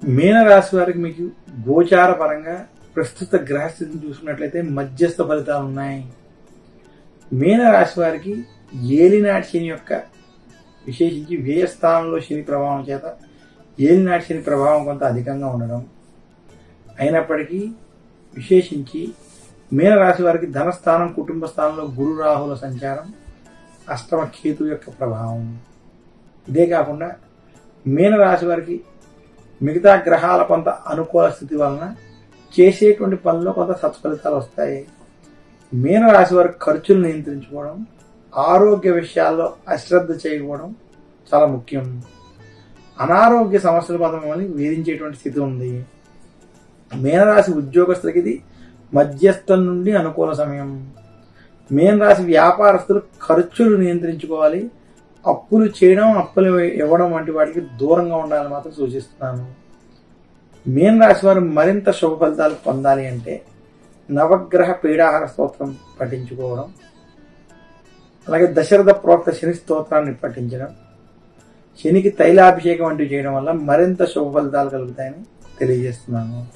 మీనరాశి వారికి మీకు గోచార పరంగా ప్రస్తుత గ్రహస్థితిని చూసుకున్నట్లయితే మధ్యస్థ ఫలితాలు ఉన్నాయి మీనరాశి వారికి ఏలినాటి శని యొక్క విశేషించి వ్యయస్థానంలో శని ప్రభావం చేత ఏలినాటి శని ప్రభావం కొంత అధికంగా ఉండడం అయినప్పటికీ విశేషించి మీనరాశి వారికి ధనస్థానం కుటుంబ స్థానంలో గురు రాహుల సంచారం అష్టమ కేతు యొక్క ప్రభావం ఇదే కాకుండా మీనరాశి వారికి మిగతా గ్రహాల కొంత అనుకూల స్థితి వలన చేసేటువంటి పనుల్లో కొంత సత్ఫలితాలు వస్తాయి మీనరాశి వారి ఖర్చులు నియంత్రించుకోవడం ఆరోగ్య విషయాల్లో అశ్రద్ధ చేయకపోవడం చాలా ముఖ్యం అనారోగ్య సమస్యల పదం మిమ్మల్ని వేధించేటువంటి స్థితి ఉంది మీనరాశి ఉద్యోగస్తులకి ఇది మధ్యస్థం నుండి అనుకూల సమయం మీనరాశి వ్యాపారస్తులు ఖర్చులు నియంత్రించుకోవాలి అప్పులు చేయడం అప్పులు ఇవ్వడం వంటి వాటికి దూరంగా ఉండాలని మాత్రం సూచిస్తున్నాను మీన రాశి వారు మరింత శుభ ఫలితాలు పొందాలి అంటే నవగ్రహ పీడాహార స్తోత్రం పఠించుకోవడం అలాగే దశరథ ప్రోక్త శని స్తోత్రాన్ని పఠించడం శనికి తైలాభిషేకం వంటివి చేయడం వల్ల మరింత శుభ ఫలితాలు కలుగుతాయని తెలియజేస్తున్నాను